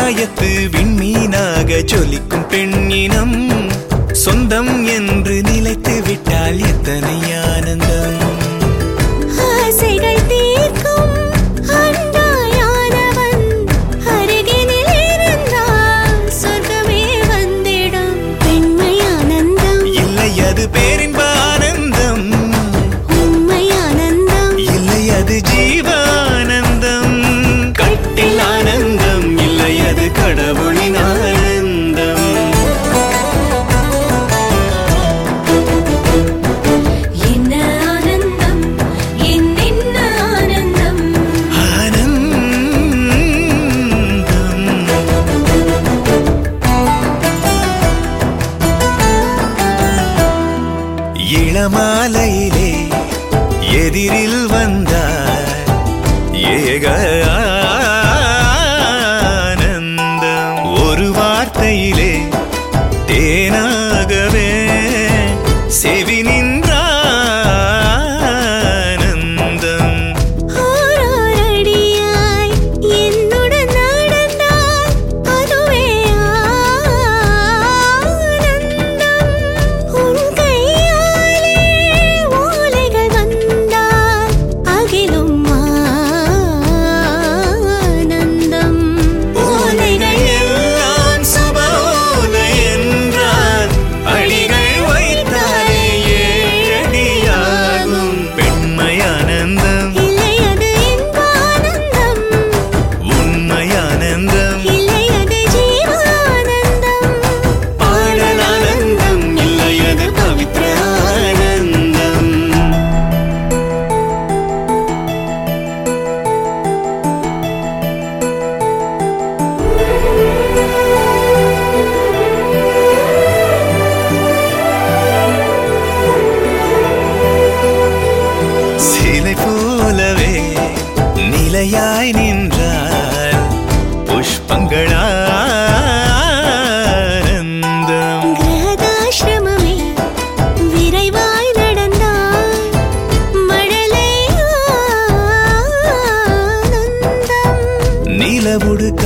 ஆகாயத்து விண்மீனாக ஜொலிக்கும் பெண்ணினம் சொந்தம் என்று நிலைத்து விட்டால் எத்தனை ஆனந்தம் ஆசைகள் தீர்க்கும் அன்பாயானவன் அருகினில் இருந்தால் சொர்க்கமே வந்திடும் பெண்மை ஆனந்தம் இல்லை அது பேரின்ப ஆனந்தம் உண்மை ஆனந்தம் இல்லை அது ஜீவானந்தம் கட்டில் ஆனந்தம் இல்லை அது கடவுளின் ஆனந்தம் என்ன ஆனந்தம் என்னென்ன ஆனந்தம் ஆனந்தம் இளமாலையிலே எதிரில் வந்தார் ஏக ஆனந்தம் ஒரு வார்த்தையிலே தேனாகவே செவி நின்ற ஆனந்தம் ஓரோரடியாய் என்னுடன் நடந்தால் அதுவே ஆனந்தம் உன் கையாலே ஓலைகள் வந்தால் அகிலும் ஆனந்தம் ஓலைகள் எல்லாம் சுபோலை என்றால் அடிகள் வைத்தாலே ஏழடியாகும் பெண்மையானந்தம் இல்லை அது இன்பானந்தம் உண்மையானந்தம் இல்லை அது ஜீவானந்தம் பாடலானந்தம் இல்லை அது பவித்ர ஆனந்தம் சிலை போலவே நிலையாய் நின்றார் புஷ்பங்களானந்தம் கிரகதாசிரமமே விரைவாய் நடந்தால் மழலை ஆனந்தம் நிலவுடு